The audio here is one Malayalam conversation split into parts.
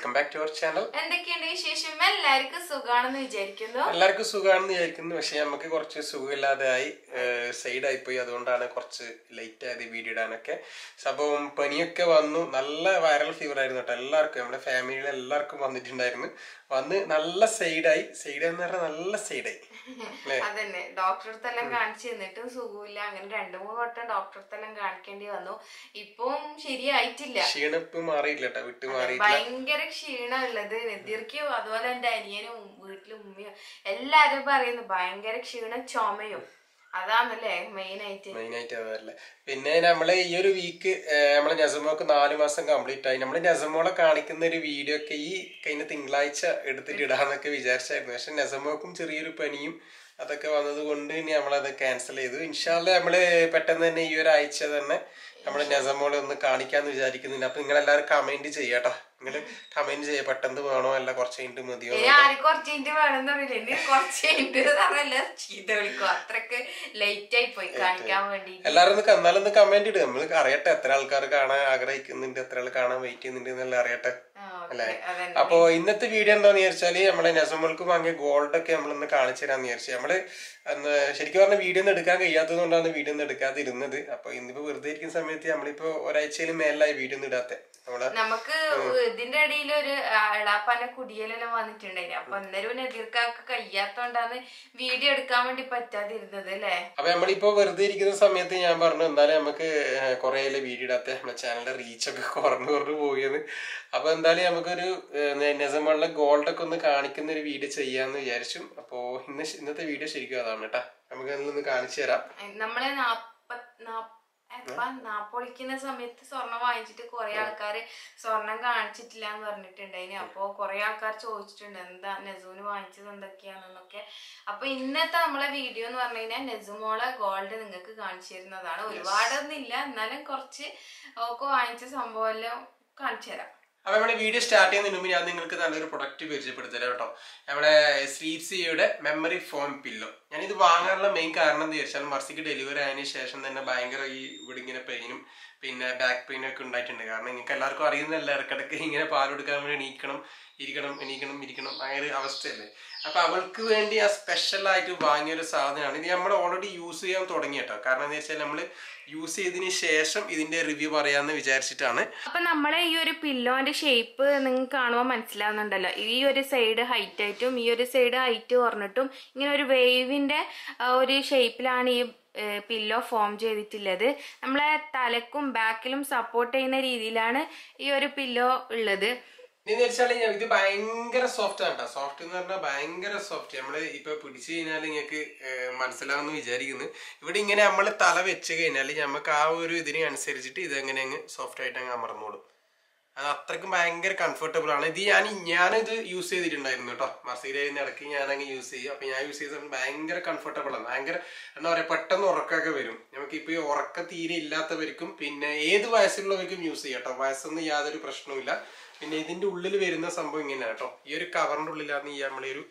Welcome back to our channel എന്തൊക്കെയുണ്ട് വിശേഷം എല്ലാവർക്കും സുഖാണെന്ന് വിചാരിക്കുന്നു എല്ലാവർക്കും സുഖമാണെന്ന് വിചാരിക്കുന്നു പക്ഷെ നമുക്ക് കുറച്ച് സുഖമില്ലാതെയായി സൈഡായി പോയി അതുകൊണ്ടാണ് കുറച്ച് ലേറ്റ് ആയത് ഈ വീഡിയോ ഇടാനൊക്കെ സംഭവം പനിയൊക്കെ വന്നു നല്ല വൈറൽ ഫീവർ ആയിരുന്നു കേട്ടോ എല്ലാവർക്കും നമ്മുടെ ഫാമിലിയിൽ എല്ലാവർക്കും വന്നിട്ടുണ്ടായിരുന്നു വന്ന് നല്ല സൈഡായി സൈഡ് എന്ന് പറഞ്ഞാൽ നല്ല സൈഡായി അല്ലേ അതന്നെ ഡോക്ടറെ അടുത്തെല്ലാം കാണിച്ചു എന്നിട്ടും സുഖമില്ല അങ്ങനെ രണ്ടു മൂന്ന് വട്ടം ഡോക്ടറെ അടുത്തെല്ലാം കാണിക്കേണ്ടി വന്നു ഇപ്പം ശരിയായിട്ടില്ല ക്ഷീണിപ്പ് മാറിയില്ല കേട്ടോ വിട്ടു മാറിയില്ല ഭയങ്കര ക്ഷീണം ഉള്ളത് നെതിർക്കും അതുപോലെ എന്റെ അനിയനും വീട്ടിലെ ഉമ്മയും എല്ലാരും പറയുന്നു ഭയങ്കര ക്ഷീണം ചുമയും അതാണല്ലേ മെയിൻ ആയിട്ട് മെയിൻ ആയിട്ട് അതല്ലേ പിന്നെ നമ്മള് ഈ ഒരു വീക്ക് നമ്മളെ നസമോക്ക് നാല് മാസം കംപ്ലീറ്റ് ആയി നമ്മള് നസമോളെ കാണിക്കുന്ന ഒരു വീഡിയോ ഒക്കെ ഈ കഴിഞ്ഞ തിങ്കളാഴ്ച എടുത്തിട്ട് ഇടാന്നൊക്കെ വിചാരിച്ചായിരുന്നു പക്ഷെ നസമോക്കും ചെറിയൊരു പനിയും അതൊക്കെ വന്നത് കൊണ്ട് ഇനി നമ്മളത് ക്യാൻസൽ ചെയ്തു ഇൻഷാല്ല നമ്മള് പെട്ടെന്ന് തന്നെ ഈ ഒരു ആഴ്ച തന്നെ നമ്മള് നസമോളെ ഒന്ന് കാണിക്കാന്ന് വിചാരിക്കുന്നുണ്ട് അപ്പൊ നിങ്ങൾ എല്ലാവരും കമന്റ് ചെയ്യാട്ടോ നിങ്ങൾ കമന്റ് ചെയ്യാം പെട്ടെന്ന് വേണോ അല്ല കുറച്ച് കഴിഞ്ഞിട്ട് മതിയോ ഇനി ആരും കുറച്ച് മിനിറ്റ് വേണമെന്ന് പറയില്ല ഇനി കുറച്ച് മിനിറ്റ് പറഞ്ഞല്ല ചീത്ത വിളിക്കും അത്രക്ക് ലേറ്റ് ആയി പോയി കാണിക്കാൻ വേണ്ടി എല്ലാവരും ഒന്ന് എന്നാലും ഒന്ന് കമന്റ് ഇടുക നമ്മൾ അറിയട്ടെ എത്ര ആൾക്കാർ കാണാൻ ആഗ്രഹിക്കുന്നുണ്ട് എത്ര ആൾ കാണാൻ വെയിറ്റ് ചെയ്യുന്നുണ്ട് എന്നെല്ലാം അറിയട്ടെ ആ, അല്ലേ ഓക്കേ, അതന്നെ. അപ്പൊ ഇന്നത്തെ വീഡിയോ എന്താന്ന് വിചാരിച്ചാല് നമ്മളെ നെസമൾക്ക് വാങ്ങിയ ഗോൾഡ് ഒക്കെ നമ്മളൊന്ന് കാണിച്ചു തരാന്ന് വിചാരിച്ചു നമ്മള് അന്ന് ശരിക്കും പറഞ്ഞ വീഡിയോ ഒന്നും എടുക്കാൻ കഴിയാത്തത് കൊണ്ടാണ് വീഡിയോ ഒന്നും എടുക്കാതിരുന്നത് അപ്പൊ ഇന്നിപ്പോ വെറുതെ ഇരിക്കുന്ന സമയത്ത് നമ്മളിപ്പോ ഒരാഴ്ചയിൽ മേലായി വീഡിയോ ഒന്നും ഇടാത്തെ നമ്മളെ നമുക്ക് ഇതിന്റെ ഇടയിൽ ഒരു എളാപ്പാന്റെ കുടിയലെല്ലാം വന്നിട്ടുണ്ടായിന് അപ്പൊ അന്നേരം നെതിർക്കാക്ക് കഴിയാത്തോണ്ടാണ് വീഡിയോ എടുക്കാൻ വേണ്ടി പറ്റാതിരുന്നത് അല്ലേ അപ്പൊ നമ്മളിപ്പോ വെറുതെ ഇരിക്കുന്ന സമയത്ത് ഞാൻ പറഞ്ഞു എന്തായാലും നമുക്ക് കുറെ വീഡിയോ ഇടാത്ത നമ്മുടെ ചാനലിന്റെ റീച്ച് ഒക്കെ കുറഞ്ഞു കുറഞ്ഞു പോയത് അപ്പൊ എന്തായാലും നമുക്കൊരു നെസമുള്ള ഗോൾഡ് ഒക്കെ ഒന്ന് കാണിക്കുന്ന ഒരു വീഡിയോ ചെയ്യാന്ന് വിചാരിച്ചു അപ്പോ ഇന്ന് ശ- ഇന്നത്തെ വീഡിയോ ശരിക്കും അതാണ് കേട്ടാ നമുക്ക് അതിലൊന്ന് കാണിച്ചു തരാം നമ്മളെ നാപ്പത് നാ- എപ്പ നാപ്പൊളിക്കുന്ന സമയത്ത് സ്വർണം വാങ്ങിച്ചിട്ട് കുറെ ആൾക്കാര് സ്വർണം കാണിച്ചിട്ടില്ല എന്ന് പറഞ്ഞിട്ടുണ്ടായിന് അപ്പൊ കുറെ ആൾക്കാർ ചോദിച്ചിട്ടുണ്ട് എന്താ നെസൂന് വാങ്ങിച്ചത് എന്തൊക്കെയാണെന്നൊക്കെ അപ്പൊ ഇന്നത്തെ നമ്മളെ വീഡിയോ എന്ന് പറഞ്ഞു കഴിഞ്ഞാൽ നെസുമോളെ ഗോൾഡ് നിങ്ങൾക്ക് കാണിച്ചു തരുന്നതാണ് ഒരുപാടൊന്നും ഇല്ല എന്നാലും കുറച്ച് ഒക്കെ വാങ്ങിച്ച സംഭവം എല്ലാം കാണിച്ചു തരാം അപ്പൊ നമ്മുടെ വീഡിയോ സ്റ്റാർട്ട് ചെയ്യുന്നതിന് മുമ്പ് ഞാൻ നിങ്ങൾക്ക് നല്ലൊരു പ്രൊഡക്റ്റ് പരിചയപ്പെടുത്തരാം കേട്ടോ നമ്മുടെ സ്ലീപ്സിയുടെ മെമ്മറി ഫോം പില്ലോ ഞാൻ ഇത് വാങ്ങാനുള്ള മെയിൻ കാരണം എന്താ വെച്ചാൽ മർസിക്ക് ഡെലിവറി ആയതിനു ശേഷം തന്നെ ഭയങ്കര ഈ ഇവിടെ ഇങ്ങനെ പെയിനും പിന്നെ ബാക്ക് പെയിനും ഒക്കെ ഉണ്ടായിട്ടുണ്ട് കാരണം നിങ്ങൾക്ക് എല്ലാവർക്കും അറിയുന്നല്ല ഇടക്കിടക്ക് ഇങ്ങനെ പാൽ കൊടുക്കാൻ വേണ്ടി എണീക്കണം ഇരിക്കണം എണീക്കണം ഇരിക്കണം അങ്ങനെ ഒരു അവസ്ഥയല്ലേ അപ്പൊ അവൾക്ക് വേണ്ടി ആ സ്പെഷ്യൽ ആയിട്ട് വാങ്ങിയ ഒരു സാധനമാണ് ഇത് നമ്മൾ ഓൾറെഡി യൂസ് ചെയ്യാൻ തുടങ്ങി കേട്ടോ കാരണം എന്താ വെച്ചാൽ നമ്മൾ യൂസ് ചെയ്തതിന് ശേഷം ഇതിന്റെ റിവ്യൂ പറയാമെന്ന് വിചാരിച്ചിട്ടാണ് അപ്പൊ നമ്മളെ ഈ ഒരു പില്ലോന്റെ ഷേപ്പ് നിങ്ങൾക്ക് കാണുമ്പോൾ മനസ്സിലാവുന്നുണ്ടല്ലോ ഈ ഒരു സൈഡ് ഹൈറ്റ് ആയിട്ടും ഈ ഒരു സൈഡ് ഹൈറ്റ് കുറഞ്ഞിട്ടും ഇങ്ങനെ ഒരു വേവിന്റെ ഒരു ഷേപ്പിലാണ് ഈ പില്ലോ ഫോം ചെയ്തിട്ടുള്ളത് നമ്മളെ തലക്കും ബാക്കിലും സപ്പോർട്ട് ചെയ്യുന്ന രീതിയിലാണ് ഈ ഒരു പില്ലോ ഉള്ളത് ഇതെന്ന് വെച്ചാൽ ഇത് ഭയങ്കര സോഫ്റ്റ് ആണ് കേട്ടോ സോഫ്റ്റ് എന്ന് പറഞ്ഞാൽ ഭയങ്കര സോഫ്റ്റ് നമ്മള് ഇപ്പൊ പിടിച്ചു കഴിഞ്ഞാൽ നിങ്ങൾക്ക് മനസ്സിലാവുമെന്ന് വിചാരിക്കുന്നു ഇവിടെ ഇങ്ങനെ നമ്മൾ തല വെച്ച് കഴിഞ്ഞാൽ നമുക്ക് ആ ഒരു ഇതിന് അനുസരിച്ചിട്ട് ഇത് എങ്ങനെ അങ്ങ് സോഫ്റ്റ് ആയിട്ട് അങ്ങ് അമർന്നോളും അത് അത്രയ്ക്കും ഭയങ്കര കംഫർട്ടബിൾ ആണ് ഇത് ഞാൻ ഞാനിത് യൂസ് ചെയ്തിട്ടുണ്ടായിരുന്നു കേട്ടോ മർസീലിന് ഇടയ്ക്ക് ഞാനങ്ങ് യൂസ് ചെയ്യും അപ്പൊ ഞാൻ യൂസ് ചെയ്തത് ഭയങ്കര കംഫർട്ടബിൾ ആണ് ഭയങ്കര എന്താ പറയാ പെട്ടെന്ന് ഉറക്കമൊക്കെ വരും നമുക്ക് ഇപ്പൊ ഈ ഉറക്കം തീരെ ഇല്ലാത്തവർക്കും പിന്നെ ഏത് വയസ്സുള്ളവർക്കും യൂസ് ചെയ്യാം കേട്ടോ വയസ്സൊന്നും യാതൊരു പ്രശ്നവുമില്ല പിന്നെ ഇതിന്റെ ഉള്ളിൽ വരുന്ന സംഭവം ഇങ്ങനെയാണ് കേട്ടോ ഈ ഒരു കവറിന്റെ ഉള്ളിലാണ് ഈ നമ്മളെ ഒരു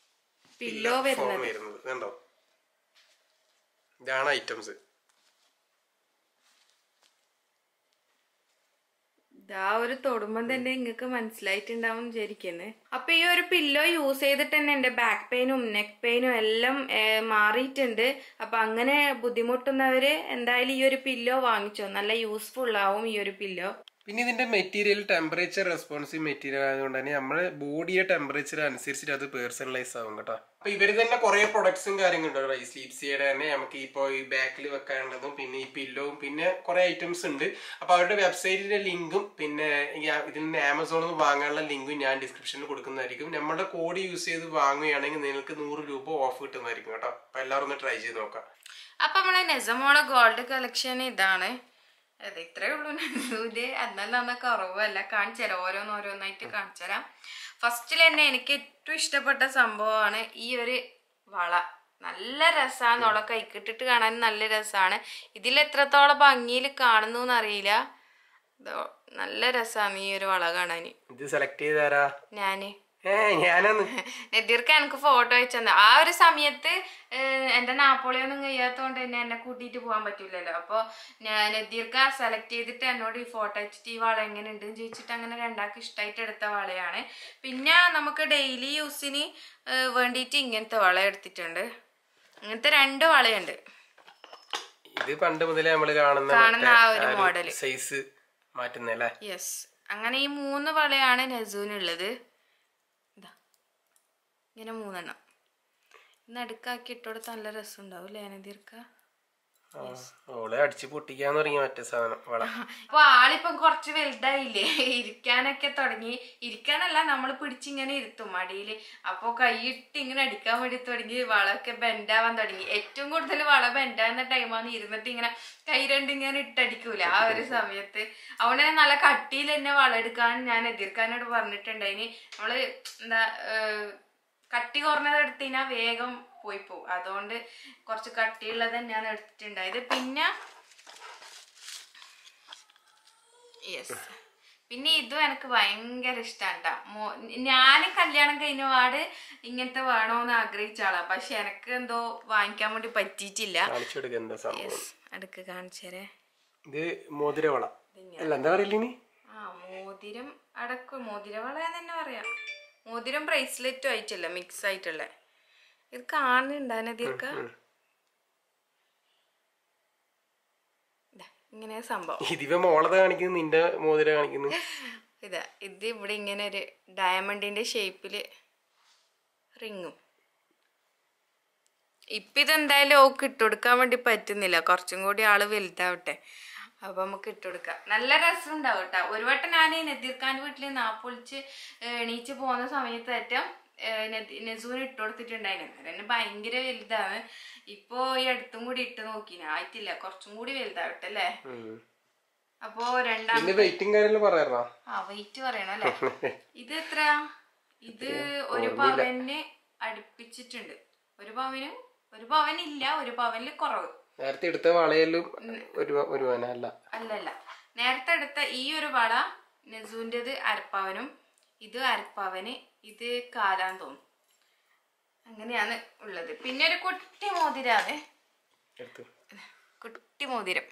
പില്ലോ ഫോം വരുന്നത് കണ്ടോ ഇതാണ് ഐറ്റംസ് ഇതാ ഒരു തൊടുമ്പം തന്നെ നിങ്ങൾക്ക് മനസ്സിലായിട്ടുണ്ടാവും വിചാരിക്കുന്നത് അപ്പൊ ഈ ഒരു പില്ലോ യൂസ് ചെയ്തിട്ട് തന്നെ എന്റെ ബാക്ക് പെയിനും നെക്ക് പെയിനും എല്ലാം ഏഹ്, മാറിയിട്ടുണ്ട് അപ്പൊ അങ്ങനെ ബുദ്ധിമുട്ടുന്നവര് എന്തായാലും ഈ ഒരു പില്ലോ വാങ്ങിച്ചോ നല്ല യൂസ്ഫുൾ ആവും ഈ ഒരു പില്ലോ പിന്നെ ഇതിന്റെ മെറ്റീരിയൽ ടെമ്പറേച്ചർ റെസ്പോൺസീവ് മെറ്റീരിയൽ ആയതുകൊണ്ട് തന്നെ നമ്മുടെ ബോഡിയുടെ ടെമ്പറേച്ചർ അനുസരിച്ചിട്ട് അത് പേഴ്സണലൈസ് ആവും കേട്ടോ അപ്പൊ ഇവര് തന്നെ കുറെ പ്രൊഡക്ട്സും കാര്യങ്ങളുണ്ട് ഈ സ്ലീപ്സിയുടെ തന്നെ നമുക്ക് ഇപ്പോൾ ഈ ബാക്കിൽ വെക്കാനുള്ളതും പിന്നെ ഈ പില്ലോവും പിന്നെ കുറെ ഐറ്റംസ് ഉണ്ട് അപ്പൊ അവരുടെ വെബ്സൈറ്റിന്റെ ലിങ്കും പിന്നെ ഈ ആ- ഇതിൽ നിന്ന് ആമസോണിൽ നിന്ന് വാങ്ങാനുള്ള ലിങ്കും ഞാൻ ഡിസ്ക്രിപ്ഷനിൽ കൊടുക്കുന്നതായിരിക്കും നമ്മുടെ കോഡ് യൂസ് ചെയ്ത് വാങ്ങുകയാണെങ്കിൽ നിങ്ങൾക്ക് നൂറ് രൂപ ഓഫ് കിട്ടുന്നതായിരിക്കും കേട്ടോ അപ്പൊ എല്ലാവരും ഒന്ന് ട്രൈ ചെയ്ത് നോക്കാം അപ്പൊ നമ്മളെ നെസമോളെ ഗോൾഡ് കളക്ഷൻ ഇതാണ് അത് ഇത്രേ ഉള്ളൂ ഇത് എന്നാൽ നന്ന കുറവല്ല കാണിച്ചു തരാം ഓരോന്നോരോന്നായിട്ട് കാണിച്ചു തരാം ഫസ്റ്റിൽ തന്നെ എനിക്ക് ഏറ്റവും ഇഷ്ടപ്പെട്ട സംഭവമാണ് ഈ ഒരു വള നല്ല രസമാണ് ഓളെ കൈക്കിട്ടിട്ട് കാണാൻ നല്ല രസമാണ് ഇതിൽ എത്രത്തോളം ഭംഗിയിൽ കാണുന്നു എന്നറിയില്ല ഇതോ നല്ല രസമാണ് ഈ ഒരു വള കാണാൻ ഇത് സെലക്ട് ചെയ്താരാ ഞാന് ഏ ഞാനാന്ന് നദീർക്ക് എനിക്ക് ഫോട്ടോ അയച്ചു തന്നെ ആ ഒരു സമയത്ത് ഏഹ്, എന്റെ നാപ്പോളിയൊന്നും കഴിയാത്തതുകൊണ്ട് തന്നെ എന്നെ കൂട്ടിയിട്ട് പോകാൻ പറ്റൂലല്ലോ അപ്പൊ ഞാൻ നദീർക്ക് സെലക്ട് ചെയ്തിട്ട് എന്നോട് ഈ ഫോട്ടോ അയച്ചിട്ട് ഈ വള എങ്ങനെ ഉണ്ട് ചോദിച്ചിട്ട് അങ്ങനെ രണ്ടാൾക്ക് ഇഷ്ടമായിട്ട് എടുത്ത വളയാണ് പിന്നെ നമുക്ക് ഡെയിലി യൂസിന് ഏഹ്, വേണ്ടിയിട്ട് ഇങ്ങനത്തെ വള എടുത്തിട്ടുണ്ട് ഇങ്ങനത്തെ രണ്ട് വളയുണ്ട് ഇത് പണ്ട് മുതലേ നമ്മള് കാണുന്ന കാണുന്ന ആ ഒരു മോഡല് സൈസ് മാറ്റുന്നല്ലേ യെസ് അങ്ങനെ ഈ മൂന്ന് വളയാണ് നെസൂനുള്ളത് ഇതാ ഇങ്ങനെ മൂന്നെണ്ണം നടുക്കാക്കി ഇട്ടോടത്ത് നല്ല രസം ഉണ്ടാവും അല്ലേ നദീർക്ക ആ, ഓളെ അടിച്ച് പൊട്ടിക്കാൻ തുടങ്ങി മറ്റേ സാധനം വള അപ്പൊ ആളിപ്പം കുറച്ച് വലുതായില്ലേ ഇരിക്കാനൊക്കെ തുടങ്ങി ഇരിക്കാനല്ല നമ്മൾ പിടിച്ചിങ്ങനെ ഇരുത്തും മടിയില് അപ്പൊ കൈയിട്ട് ഇങ്ങനെ അടിക്കാൻ വേണ്ടി തുടങ്ങി വളമൊക്കെ ബെൻഡാവാൻ തുടങ്ങി ഏറ്റവും കൂടുതൽ വള ബെൻഡാവുന്ന ടൈമാണ് ഇരുന്നിട്ട് ഇങ്ങനെ കൈ രണ്ട് ഇങ്ങനെ ഇട്ടടിക്കൂല ആ ഒരു സമയത്ത് അവിടെ നല്ല കട്ടിയിൽ തന്നെ വള എടുക്കാൻ ഞാൻ എതിർക്കാനോട് പറഞ്ഞിട്ടുണ്ടായിന് നമ്മള് എന്താ ഏഹ്, കട്ടി കുറഞ്ഞത് എടുത്തിനാ വേഗം പോയി പോകും അതുകൊണ്ട് കുറച്ച് കട്ടിയുള്ളത് തന്നെയാണ് എടുത്തിട്ടുണ്ടായത് പിന്നെ യെസ് പിന്നെ ഇതും എനിക്ക് ഭയങ്കര ഇഷ്ടാണ്ടാ മോ ഞാൻ കല്യാണം കഴിഞ്ഞ പാട് ഇങ്ങനത്തെ വേണോന്ന് ആഗ്രഹിച്ച ആളാ പക്ഷെ എനിക്ക് എന്തോ വാങ്ങിക്കാൻ വേണ്ടി പറ്റിയിട്ടില്ല കാണിച്ചു കൊടുക്ക എന്താ സംഭവം യെസ് അടുക്ക് കാണിച്ചേരേ ഇത് മോതിരവള അല്ല എന്താ പറയില്ല ഇനി ആ മോതിരം അടക്കും മോതിരവള എന്ന് തന്നെ പറയാം മോതിരം ബ്രേസ്ലെറ്റും ആയിട്ടില്ല മിക്സ് ആയിട്ടുള്ള ഇത് കാണുന്നുണ്ടാ ദീർഘ ഇങ്ങനെ സംഭവം ഇതിപ്പോ മോളത് കാണിക്കുന്നു നിന്റെ മോതിര കാണിക്കുന്നു ഇതാ ഇത് ഇവിടെ ഇങ്ങനെ ഒരു ഡയമണ്ടിന്റെ ഷേപ്പില് റിങ്ങും ഇപ്പൊ ഇതെന്തായാലും ഓക്ക് ഇട്ടുകൊടുക്കാൻ വേണ്ടി പറ്റുന്നില്ല കുറച്ചും കൂടി ആള് വലുതാവട്ടെ അപ്പൊ നമുക്ക് ഇട്ടുകൊടുക്കാം നല്ല രസം ഉണ്ടാവും കേട്ടോ ഒരു വട്ടം ഞാൻ നദീർഖാന്റെ വീട്ടില് നാപ്പൊളിച്ച് എണീച്ച് പോകുന്ന സമയത്ത് ഏറ്റവും നെസൂന് ഇട്ട് കൊടുത്തിട്ടുണ്ടായിരുന്നു അന്നേരം എന്നെ ഭയങ്കര വലുതാണ് ഇപ്പൊ ഈ അടുത്തും കൂടി ഇട്ട് നോക്കിന് ആയിട്ടില്ല കുറച്ചും കൂടി വലുതാവട്ടെ അല്ലേ ഉം. അപ്പോ രണ്ടാം ഇതിന്റെ വെയിറ്റും കാര്യമെല്ലാം പറയാറുണ്ടോ ആ വെയിറ്റ് പറയണം അല്ലേ ഇത് എത്രയാ ഇത് ഒരു പവന് അടുപ്പിച്ചിട്ടുണ്ട് ഒരു പവന് ഒരു പവനില്ല ഒരു പവനില് കുറവ് നേരത്തെ എടുത്ത വളയെല്ലാം ഒരു ഒരു വന അല്ല അല്ലല്ല നേരത്തെ എടുത്ത ഈ ഒരു വള നെസൂൻ്റെത് അരപ്പവനും ഇത് അരപ്പവന് ഇത് കാലാൻ തോന്നും അങ്ങനെയാണ് ഉള്ളത് പിന്നെ ഒരു കുട്ടി മോതിരാണ് എടുത്തു കുട്ടി മോതിരം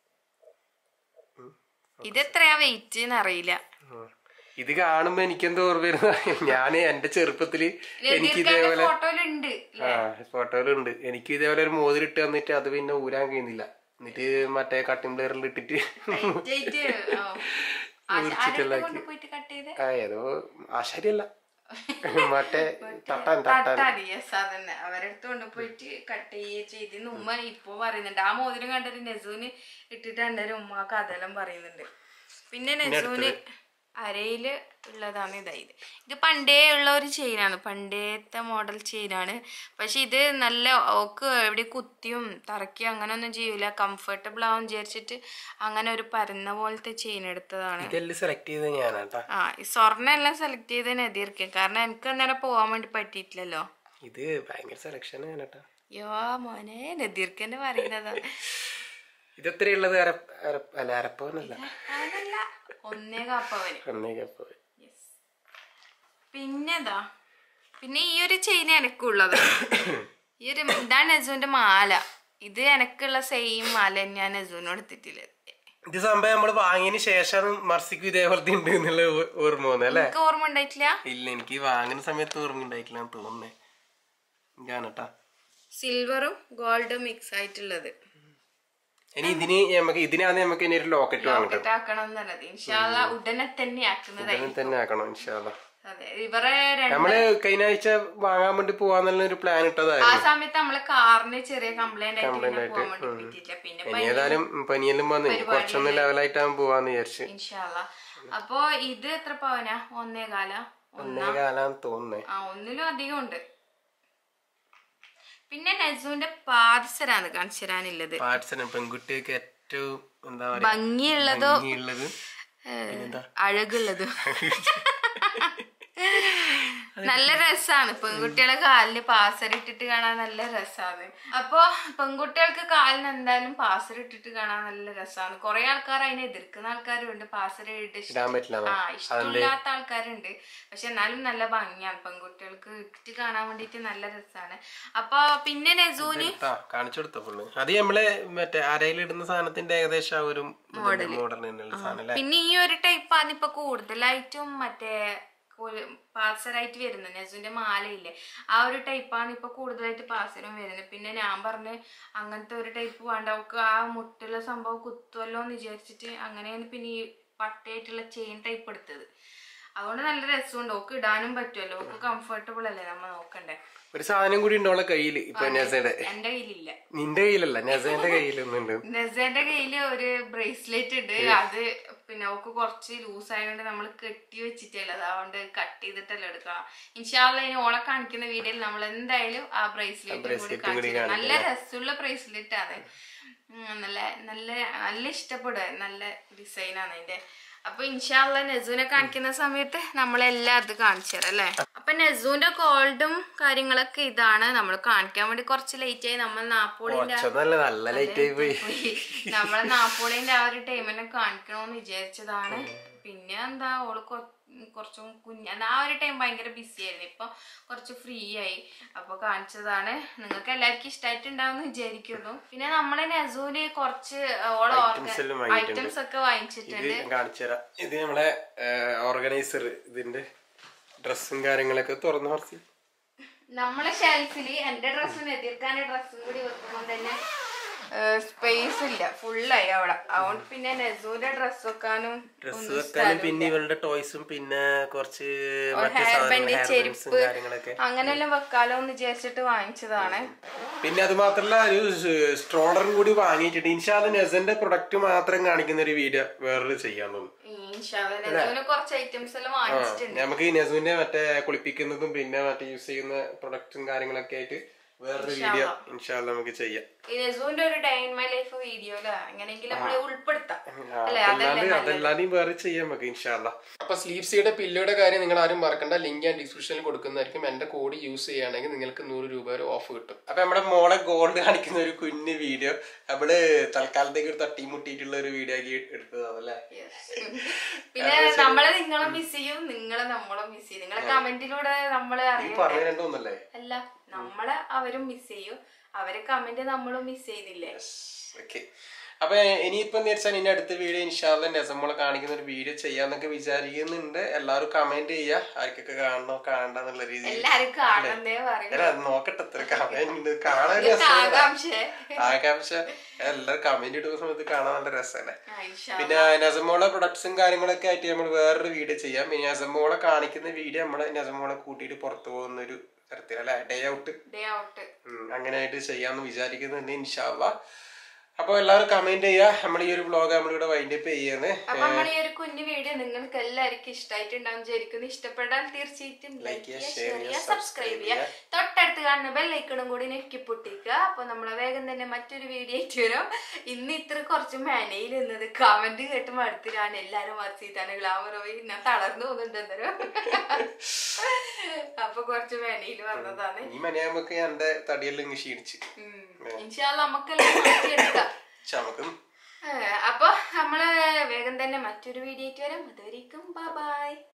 ഇതെത്രയാ വെയിറ്റ് എന്നറിയില്ല ഉം. ഇത് കാണുമ്പോ എനിക്കെന്തോ ഓർമ്മ വരുന്ന ഞാൻ എന്റെ ചെറുപ്പത്തില് എനിക്ക് ഇതേപോലെ ഫോട്ടോയിലുണ്ട് ആ ഫോട്ടോയിലുണ്ട് എനിക്ക് ഇതേപോലെ ഒരു മോതിരിട്ട് തന്നിട്ട് അത് പിന്നെ ഊരാൻ കഴിയുന്നില്ല എന്നിട്ട് മറ്റേ കട്ടിംഗ് പ്ലെയറിൽ ഇട്ടിട്ട് ജയിറ്റ് ആരുടെ കൊണ്ടുപോയിട്ട് കട്ട് ചെയ്ത് ആ ഏതോ ആശാരിയല്ല മറ്റേ തട്ടാൻ തട്ടാൻ തട്ടാടി യെസ് അതന്നെ അവരെടുത്ത് കൊണ്ടുപോയിട്ട് കട്ട് ചെയ്യുക ചെയ്തെന്ന് ഉമ്മ ഇപ്പൊ പറയുന്നുണ്ട് ആ മോതിരം കണ്ടിട്ട് നെസൂന് ഇട്ടിട്ട് എൻ്റെ ഒരു ഉമ്മ കഥയെല്ലാം പറയുന്നുണ്ട് പിന്നെ നെസൂന് അരയില് ഉള്ളതാണ് ഇതായത് ഇത് പണ്ടേ ഉള്ള ഒരു ചെയിനാണ് പണ്ടേത്തെ മോഡൽ ചെയിനാണ് പക്ഷെ ഇത് നല്ല ഓക്ക് എവിടെ കുത്തിയും തറക്കിയും അങ്ങനെ ഒന്നും ചെയ്യൂല കംഫർട്ടബിൾ ആവും വിചാരിച്ചിട്ട് അങ്ങനെ ഒരു പരന്ന പോലത്തെ ചെയിൻ എടുത്തതാണ് ഇതെല്ലാം സെലക്ട് ചെയ്തത് ഞാനാട്ടാ ആ ഈ സ്വർണ്ണം എല്ലാം സെലക്ട് ചെയ്ത് നദീർക്കും കാരണം എനിക്ക് അന്നേരം പോവാൻ വേണ്ടി പറ്റിയിട്ടില്ലല്ലോ ഇത് ഭയങ്കര സെലക്ഷൻ ഞാനട്ടാ യോ മോനെ നദീർക്കന്നെ പറയുന്നതാ ഇത് എത്രയുള്ളത് അര അര അല്ല അരപ്പവനല്ല അതല്ല ഒന്നേ കാപ്പവന് ഒന്നേക്കപ്പോ പിന്നെതാ പിന്നെ ഈ ഒരു ചെയിൻ എനക്കുള്ളത് ഈ ഒരു ഇതാണ് നെസുവിന്റെ മാല ഇത് എനക്കുള്ള സെയിം മാല ഞാൻ നെസുവിനോട് എടുത്തിട്ടില്ല ഇത് സംഭവം നമ്മള് വാങ്ങിയതിന് ശേഷം മർസിക്കും ഇതേപോലത്തെ ഉണ്ട് എന്നുള്ള ഓ- ഓർമ്മ വന്നു അല്ലേ എനിക്ക് ഓർമ്മ ഉണ്ടായിട്ടില്ല ഇല്ല എനിക്ക് വാങ്ങുന്ന സമയത്ത് ഓർമ്മ ഉണ്ടായിട്ടില്ല എന്ന് തോന്നുന്നേ ഞാനട്ടാ സിൽവറും ഗോൾഡും മിക്സ് ആയിട്ടുള്ളത് ഇനി ഇതിന് നമുക്ക് ഇതിനാണ് നമുക്ക് ഇനി ഒരു ലോക്കറ്റ് വാങ്ങട്ടെ ലോക്കറ്റ് ആക്കണം എന്നുള്ളത് ഇൻഷാല്ല ഉടനെ തന്നെ ആക്കുന്നതായി ഇതിന് തന്നെ ആക്കണം ഇൻഷാല്ല അതെ ഇവരെ രണ്ട് നമ്മള് കഴിഞ്ഞ ആഴ്ച വാങ്ങാൻ വേണ്ടി പോവാന്നുള്ള ഒരു പ്ലാൻ ആ ഇട്ടതായിരുന്നു സമയത്ത് നമ്മള് കാറിന് ചെറിയ കംപ്ലൈന്റ് ആയിട്ട് പിന്നെ പോകാൻ വേണ്ടി പറ്റിയില്ല പിന്നെ ഇനി ഏതായാലും പനിയെല്ലാം വന്നു കുറച്ചൊന്ന് ലെവലായിട്ടാകും പോവാന്ന് വിചാരിച്ച് ഇൻഷാല്ല അപ്പൊ ഇത് എത്ര പവനാ ഒന്നേ കാല ഒന്നേ കാലാന്ന് തോന്നുന്നേ ആ ഒന്നിലും അധികം ഉണ്ട് പിന്നെ നസുവിന്റെ പാദസരാണ് കാണിച്ചു തരാനുള്ളത് പാർട്സന് പെൺകുട്ടിയൊക്കെ ഏറ്റവും എന്താ പറയാ ഭംഗിയുള്ളതോ ഭംഗിയുള്ളത് ഏഹ്, അഴകുള്ളതോ നല്ല രസാണ് പെൺകുട്ടികളെ കാലില് പാസർ ഇട്ടിട്ട് കാണാൻ നല്ല രസാണ് അപ്പൊ പെൺകുട്ടികൾക്ക് കാലിന് എന്തായാലും പാസർ ഇട്ടിട്ട് കാണാൻ നല്ല രസാണ് കുറെ ആൾക്കാർ അതിനെ എതിർക്കുന്ന ആൾക്കാരും ഉണ്ട് പാസർ ഇട്ട് ഇടാൻ പറ്റില്ല ആ ഇഷ്ടമില്ലാത്ത ആൾക്കാരുണ്ട് പക്ഷെ എന്നാലും നല്ല ഭംഗിയാണ് പെൺകുട്ടികൾക്ക് ഇട്ടിട്ട് കാണാൻ വേണ്ടിട്ട് നല്ല രസാണ് അപ്പൊ പിന്നെ നെസൂന് കാണിച്ചു കൊടുത്ത ഫുള്ള് അത് നമ്മള് മറ്റേ അരയിൽ ഇടുന്ന സാധനത്തിന്റെ ഏകദേശം ആ ഒരു മോഡൽ തന്നെയുള്ള സാധനം അല്ലേ പിന്നെ ഈ ഒരു ടൈപ്പ് ആണ് ഇപ്പൊ കൂടുതലായിട്ടും മറ്റേ പാർസലായിട്ട് വരുന്നത് നെസുവിന്റെ മാലയില്ലേ ആ ഒരു ടൈപ്പാണ് ഇപ്പൊ കൂടുതലായിട്ട് പാർസലും വരുന്നത് പിന്നെ ഞാൻ പറഞ്ഞ് അങ്ങനത്തെ ഒരു ടൈപ്പ് വേണ്ട അവൾക്ക് ആ മുട്ടുള്ള സംഭവം കുത്തുമല്ലോ എന്ന് വിചാരിച്ചിട്ട് അങ്ങനെയാണ് പിന്നെ ഈ പട്ടയായിട്ടുള്ള ചെയിൻ ടൈപ്പ് എടുത്തത് അതുകൊണ്ട് നല്ല രസമുണ്ട് ഓക്ക് ഇടാനും പറ്റുമല്ലോ ഓക്ക് കംഫർട്ടബിൾ അല്ലേ നമ്മൾ നോക്കണ്ടേ ഒരു സാധനം കൂടി ഉണ്ട് അവളെ കയ്യില് ഇപ്പൊ നെസയുടെ എന്റെ കയ്യിലില്ല നിന്റെ കയ്യിലല്ല നെസയുടെ കയ്യിലൊന്നുണ്ട് നെസന്റെ കയ്യില് ഒരു ബ്രേസ്ലെറ്റ് ഉണ്ട് അത് പിന്നെ അവക്ക് കുറച്ച് ലൂസ് ആയതുകൊണ്ട് നമ്മൾ കെട്ടി വെച്ചിട്ടുള്ളത് അതുകൊണ്ട് കട്ട് ചെയ്തിട്ടല്ല എടുക്കണം ഇൻഷാല്ല ഇനി ഓളെ കാണിക്കുന്ന വീഡിയോയിൽ നമ്മൾ എന്തായാലും ആ ബ്രേസ്ലെറ്റ് കൂടി കാണിച്ചു നല്ല രസമുള്ള ബ്രേസ്ലെറ്റ് ആണ് ഉം, നല്ല നല്ല നല്ല ഇഷ്ടപ്പെടുക നല്ല ഡിസൈനാണ് അതിന്റെ അപ്പൊ ഇൻഷാല്ല നെസൂനെ കാണിക്കുന്ന സമയത്ത് നമ്മളെല്ലാം അത് കാണിച്ചു തരാം അല്ലേ അപ്പൊ നെസൂന്റെ കോൾഡും കാര്യങ്ങളൊക്കെ ഇതാണ് നമ്മൾ കാണിക്കാൻ വേണ്ടി കുറച്ച് ലേറ്റ് ആയി നമ്മൾ നാപ്പോളിന്റെ നല്ല നല്ല ലൈറ്റ് ആയി പോയി നമ്മളെ നാപ്പോളിന്റെ ആ ഒരു ടൈമിനെ കാണിക്കണോന്ന് വിചാരിച്ചതാണ് പിന്നെ എന്താ ഓള് കൊ- കുറച്ചും കുഞ്ഞ ആ ഒരു ടൈം ഭയങ്കര ബിസി ആയിരുന്നു ഇപ്പൊ കുറച്ച് ഫ്രീ ആയി അപ്പൊ കാണിച്ചതാണ് നിങ്ങൾക്ക് എല്ലാവർക്കും ഇഷ്ടമായിട്ടുണ്ടാവും വിചാരിക്കുന്നു പിന്നെ നമ്മളെ നസൂര് കുറച്ച് ഓളെ എല്ലാം വാങ്ങിയിട്ടുണ്ട്. ഐറ്റംസ് ഒക്കെ വാങ്ങിച്ചിട്ടുണ്ട് ഇത് ഞാൻ കാണിച്ചു തരാം ഇത് നമ്മളെ ഓർഗനൈസർ ഇതിന്റെ ഡ്രസ്സും കാര്യങ്ങളൊക്കെ തുറന്ന് കുറച്ച് നമ്മളെ ഷെൽഫില് എന്റെ ഡ്രസ്സും എതിർക്കാന്റെ ഡ്രസ്സും കൂടി വെക്കുമ്പോൾ തന്നെ സ്പേസ് ഇല്ല ഫുള്ളായി അവിടെ അതുകൊണ്ട് പിന്നെ നെസൂന്റെ ഡ്രസ് വെക്കാനും ഡ്രസ്സ് വെക്കാനും പിന്നെ ഇവളുടെ ടോയ്സും പിന്നെ കുറച്ച് മറ്റു ഹെയർ സാധനങ്ങൾ ബാൻഡ് ഹെയർ ബാൻഡ്സും ചെരുപ്പ് കാര്യങ്ങളൊക്കെ അങ്ങനെല്ലാം വെക്കാലോ എന്ന് വിചാരിച്ചിട്ട് വാങ്ങിച്ചതാണ് പിന്നെ അത് മാത്രല്ല ഒരു സ്ട്രോളറും കൂടി വാങ്ങിയിട്ടുണ്ട് ഇൻഷാല് നെസന്റെ പ്രൊഡക്റ്റ് മാത്രം കാണിക്കുന്ന ഒരു വീഡിയോ വേറൊരു ചെയ്യാൻ തോന്നുന്നു നെസൂന് കുറച്ച് ഐറ്റംസ് എല്ലാം വാങ്ങിച്ചിട്ടുണ്ട് നമുക്ക് ഈ നെസുവിന്റെ മറ്റേ കുളിപ്പിക്കുന്നതും പിന്നെ മറ്റേ യൂസ് ചെയ്യുന്ന പ്രൊഡക്റ്റും കാര്യങ്ങളൊക്കെ ആയിട്ട് വേറൊരു വീഡിയോ ഇൻഷാല്ല നമുക്ക് ചെയ്യാം ഈ നെസൂന്റെ ഒരു ഡേ ഇൻ മൈ ലൈഫ് വീഡിയോയില് എങ്ങനെയെങ്കിലും നമ്മള് ഉൾപ്പെടുത്താം അല്ലെ അതല്ലാണ്ട് അതല്ലാതെയും വേറെ ചെയ്യാൻ നമുക്ക് ഇൻഷാല്ല അപ്പൊ സ്ലീപ്സിയുടെ പില്ലോയുടെ കാര്യം നിങ്ങൾ ആരും മറക്കണ്ട ലിങ്ക് ഞാൻ ഡിസ്ക്രിപ്ഷനിൽ കൊടുക്കുന്നതായിരിക്കും എന്റെ കോഡ് യൂസ് ചെയ്യുകയാണെങ്കിൽ നിങ്ങൾക്ക് നൂറ് രൂപ വരെ ഓഫ് കിട്ടും അപ്പൊ നമ്മുടെ മോളെ ഗോൾഡ് കാണിക്കുന്ന ഒരു കുഞ്ഞു വീഡിയോ നമ്മള് തൽക്കാലത്തേക്ക് ഒരു തട്ടിമുട്ടിയിട്ടുള്ള ഒരു വീഡിയോ ആക്കി എടുത്തതാണല്ലേ പിന്നെ നമ്മളെ നിങ്ങളെ മിസ് ചെയ്യും നിങ്ങളെ നമ്മളെ മിസ് ചെയ്യും നിങ്ങളെ കമന്റിലൂടെ നമ്മളെ ഈ അറിയാം പറഞ്ഞ രണ്ടൊന്നല്ലേ അല്ല നമ്മളെ അവരും മിസ് ചെയ്യും അവരെ കമന്റ് നമ്മളും മിസ് ചെയ്തില്ലേ ഓക്കെ അപ്പൊ ഇനിയിപ്പോ എന്ന് വെച്ചാൽ ഇനി അടുത്ത വീഡിയോ ഇൻഷാല്ല നെസമ്മളെ കാണിക്കുന്ന ഒരു വീഡിയോ ചെയ്യാന്നൊക്കെ വിചാരിക്കുന്നുണ്ട് എല്ലാവരും കമന്റ് ചെയ്യാ ആർക്കൊക്കെ കാണണോ കാണണ്ട എന്നുള്ള രീതിയിൽ എല്ലാരും കാണണ്ടേ പറയും അല്ല, അത് നോക്കട്ടെ എത്ര കമന്റ് ഉണ്ട് കാണാൻ ഒരു രസമാണ് ആകാംക്ഷ ആകാംക്ഷ എല്ലാവരും കമന്റ് ഇടുന്ന സമയത്ത് കാണാൻ നല്ല രസമല്ലേ ഐഷ പിന്നെ നസമോളെ പ്രൊഡക്ട്സും കാര്യങ്ങളൊക്കെ ആയിട്ട് നമ്മൾ വേറൊരു വീഡിയോ ചെയ്യാം ഇനി നസമോളെ കാണിക്കുന്ന വീഡിയോ നമ്മള് നസമോളെ കൂട്ടിയിട്ട് പുറത്തു പോകുന്ന ഒരു തരത്തിൽ അല്ലെ ഡേ ഔട്ട് ഡേ ഔട്ട് അങ്ങനെ ആയിട്ട് ചെയ്യാന്ന് വിചാരിക്കുന്നുണ്ട് ഇൻഷാല്ല അപ്പൊ എല്ലാവരും കമന്റ് ചെയ്യാ നമ്മൾ ഈ ഒരു വ്ലോഗ് നമ്മളിവിടെ വൈൻഡ് അപ്പ് ചെയ്യാണ് അപ്പൊ നമ്മൾ ഈ ഒരു കുഞ്ഞു വീഡിയോ നിങ്ങൾക്ക് എല്ലാവർക്കും ഇഷ്ടമായിട്ടുണ്ടാവും വിചാരിക്കുന്നു ഇഷ്ടപ്പെട്ടാൽ തീർച്ചയായിട്ടും ലൈക്ക് ചെയ്യുക ഷെയർ ചെയ്യുക സബ്സ്ക്രൈബ് ചെയ്യുക തൊട്ടടുത്ത് കാണുന്ന ബെല്ലൈക്കണും കൂടി നെക്കി പൊട്ടിക്കുക അപ്പൊ നമ്മളെ വേഗം തന്നെ മറ്റൊരു വീഡിയോ ആയിട്ട് വരും ഇന്ന് ഇത്ര കുറച്ച് മേനയിൽ നിന്നത് കമന്റ് കേട്ട് മടുത്തിലാണ് എല്ലാരും മറിച്ചിട്ടാണ് ഗ്ലാമർ പോയി ഞാൻ തളർന്നു പോകുന്നുണ്ട് അന്നേരം അപ്പൊ കുറച്ച് മേനയിൽ വന്നതാണ് ഈ മനിയാകുമ്പോ എന്റെ തടിയെല്ലാം ഇങ്ങ് ക്ഷീണിച്ച് ഇൻഷാല്ല നമുക്കെല്ലാം മാറ്റിയെടുക്കാം പക്ഷെ നമുക്കും ഏ, അപ്പൊ നമ്മള് വേഗം തന്നെ മറ്റൊരു വീഡിയോ ആയിട്ട് വരാം അതുവരേക്കും ബൈ